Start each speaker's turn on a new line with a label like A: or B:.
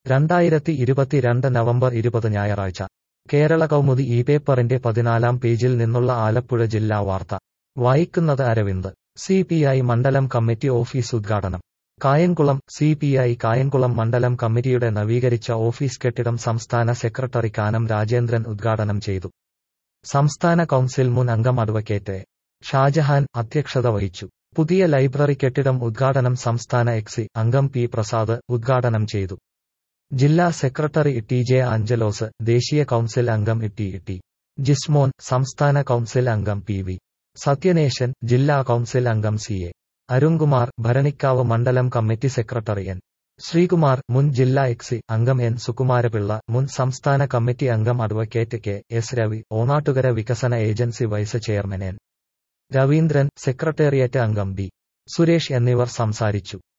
A: രണ്ടായിരത്തി ഇരുപത്തിരണ്ട് നവംബർ ഇരുപത് ഞായറാഴ്ച കേരള കൗമുദി ഈ പേപ്പറിന്റെ പതിനാലാം പേജിൽ നിന്നുള്ള ആലപ്പുഴ ജില്ലാ വാർത്ത വായിക്കുന്നത് അരവിന്ദ് സി പി ഐ മണ്ഡലം കമ്മിറ്റി ഓഫീസ് ഉദ്ഘാടനം Kayamkulam C P I Kayamkulam മണ്ഡലം കമ്മിറ്റിയുടെ നവീകരിച്ച ഓഫീസ് കെട്ടിടം സംസ്ഥാന സെക്രട്ടറി കാനം രാജേന്ദ്രൻ ഉദ്ഘാടനം ചെയ്തു സംസ്ഥാന കൗൺസിൽ മുൻ അംഗം അഡ്വക്കേറ്റ് എ. ഷാജഹാൻ അധ്യക്ഷത വഹിച്ചു പുതിയ ലൈബ്രറി കെട്ടിടം ഉദ്ഘാടനം സംസ്ഥാന എക്സി അംഗം പി പ്രസാദ് ഉദ്ഘാടനം ചെയ്തു ജില്ലാ സെക്രട്ടറി ടി ജെ ആഞ്ചലോസ് ദേശീയ കൗൺസിൽ അംഗം ടി ടി ജിസ്മോൻ സംസ്ഥാന കൗൺസിൽ അംഗം പി വി സത്യനേശൻ ജില്ലാ കൗൺസിൽ അംഗം സി എ അരുൺകുമാർ ഭരണിക്കാവ് മണ്ഡലം കമ്മിറ്റി സെക്രട്ടറി എൻ ശ്രീകുമാർ മുൻ ജില്ലാ എക്സി അംഗം എൻ സുകുമാരപിള്ള മുൻ സംസ്ഥാന കമ്മിറ്റി അംഗം advocate K S Ravi Onattukara വികസന agency vice chairman N Raveendran secretariat അംഗം ബി സുരേഷ് എന്നിവർ സംസാരിച്ചു